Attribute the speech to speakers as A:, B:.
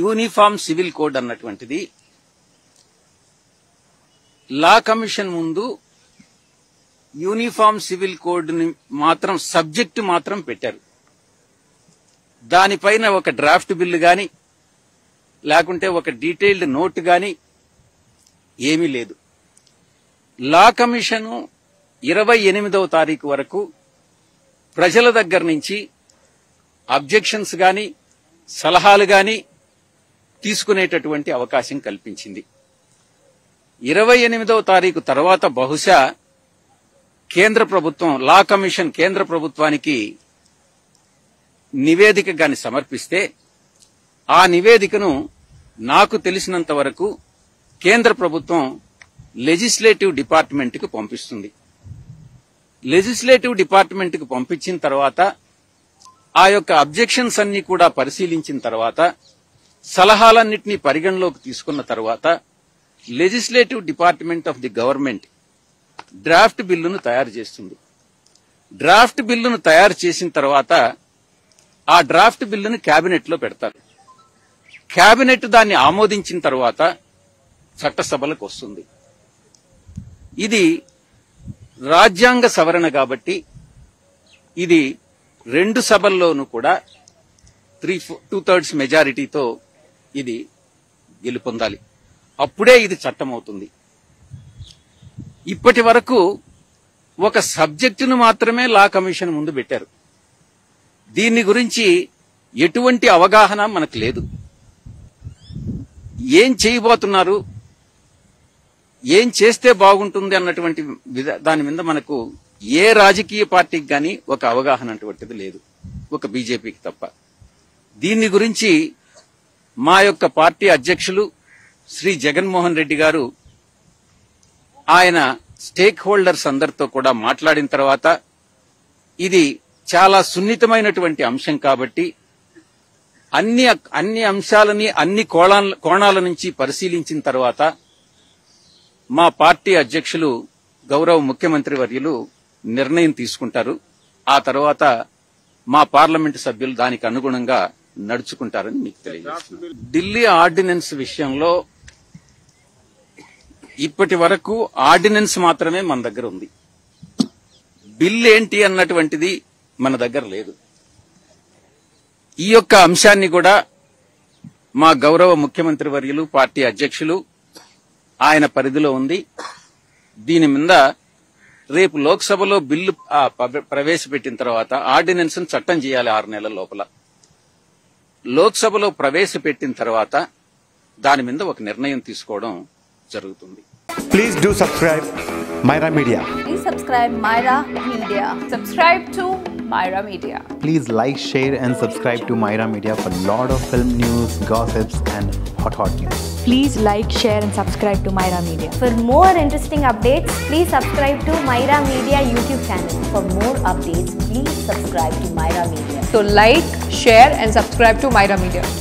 A: Uniform civil code అన్నటువంటిది law commission ముందు uniform civil code ని మాత్రం సబ్జెక్ట్ మాత్రం పెట్టారు దానిపైన ఒక డ్రాఫ్ట్ బిల్లు గాని లేకుంటే ఒక డీటెయిల్డ్ నోట్ గాని ఏమీ లేదు లా కమిషన్ ఇరవై ఎనిమిదవ తారీఖు వరకు ప్రజల దగ్గర నుంచి అబ్జెక్షన్స్ గాని సలహాలు గాని తీసుకునేటటువంటి అవకాశం కల్పించింది ఇరవై ఎనిమిదవ తారీఖు తర్వాత బహుశా కేంద్ర ప్రభుత్వం లా కమిషన్ కేంద్ర ప్రభుత్వానికి నివేదిక గాని సమర్పిస్తే ఆ నివేదికను నాకు తెలిసినంత వరకు కేంద్ర ప్రభుత్వం లెజిస్లేటివ్ డిపార్ట్మెంట్ కు పంపిస్తుంది లెజిస్లేటివ్ డిపార్ట్మెంట్ కు పంపించిన తర్వాత ఆ యొక్క అబ్జెక్షన్స్ అన్ని కూడా పరిశీలించిన తర్వాత సలహాలన్నింటినీ పరిగణలోకి తీసుకున్న తర్వాత legislative department of the government draft బిల్లును తయారు చేస్తుంది డ్రాఫ్ట్ బిల్లును తయారు చేసిన తర్వాత ఆ డ్రాఫ్ట్ బిల్లును కేబినెట్ లో పెడతారు కేబినెట్ దాన్ని ఆమోదించిన తర్వాత చట్టసభలకు వస్తుంది ఇది రాజ్యాంగ సవరణ కాబట్టి ఇది రెండు సభల్లోనూ కూడా త్రీ టూ థర్డ్స్ మెజారిటీతో ఇది గెలుపొందాలి అప్పుడే ఇది చట్టం అవుతుంది ఇప్పటి వరకు ఒక సబ్జెక్టును మాత్రమే లా కమిషన్ ముందు పెట్టారు దీని గురించి ఎటువంటి అవగాహన మనకు లేదు ఏం చేయబోతున్నారు ఏం చేస్తే బాగుంటుంది అన్నటువంటి విధ- దాని మీద మనకు ఏ రాజకీయ పార్టీకి గాని ఒక అవగాహన అటువంటిది లేదు ఒక బీజేపీకి తప్ప దీని గురించి మా యొక్క పార్టీ అధ్యక్షులు శ్రీ జగన్మోహన్ రెడ్డి గారు ఆయన స్టేక్ హోల్డర్స్ అందరితో కూడా మాట్లాడిన తర్వాత ఇది చాలా సున్నితమైనటువంటి అంశం కాబట్టి అన్ని అన్ని అంశాలని అన్ని కోణాల కోణాల నుంచి పరిశీలించిన తర్వాత మా పార్టీ అధ్యక్షులు గౌరవ ముఖ్యమంత్రి వర్యులు నిర్ణయం తీసుకుంటారు ఆ తర్వాత మా పార్లమెంటు సభ్యులు దానికి అనుగుణంగా నడుచుకుంటారని మీకు తెలియజేస్తున్నాను ఢిల్లీ ఆర్డినెన్స్ విషయంలో ఇప్పటి వరకు ఆర్డినెన్స్ మాత్రమే మన దగ్గర ఉంది బిల్ ఏంటి అన్నటువంటిది మన దగ్గర లేదు ఈ యొక్క అంశాన్ని కూడా మా గౌరవ ముఖ్యమంత్రి వర్యులు పార్టీ అధ్యక్షులు ఆయన పరిధిలో ఉంది దీని మీద రేపు లోక్సభలో బిల్లు ఆ, ప- ప్రవేశపెట్టిన తర్వాత ఆర్డినెన్స్ చట్టం చేయాలి ఆరు నెలల లోపల లోక్సభలో ప్రవేశపెట్టిన తర్వాత దాని మీద ఒక నిర్ణయం తీసుకోవడం జరుగుతుంది
B: Please do subscribe Myra Media.
C: Please subscribe Myra Media.
D: Subscribe to Myra Media.
E: Please like, share, and subscribe to Myra Media for lot of film news, gossips, and hot hot news.
F: Please like, share, and subscribe to Myra Media.
C: For more interesting updates, please subscribe to Myra Media YouTube channel. For more updates, please subscribe to Myra Media.
D: So like, share and subscribe to Myra Media.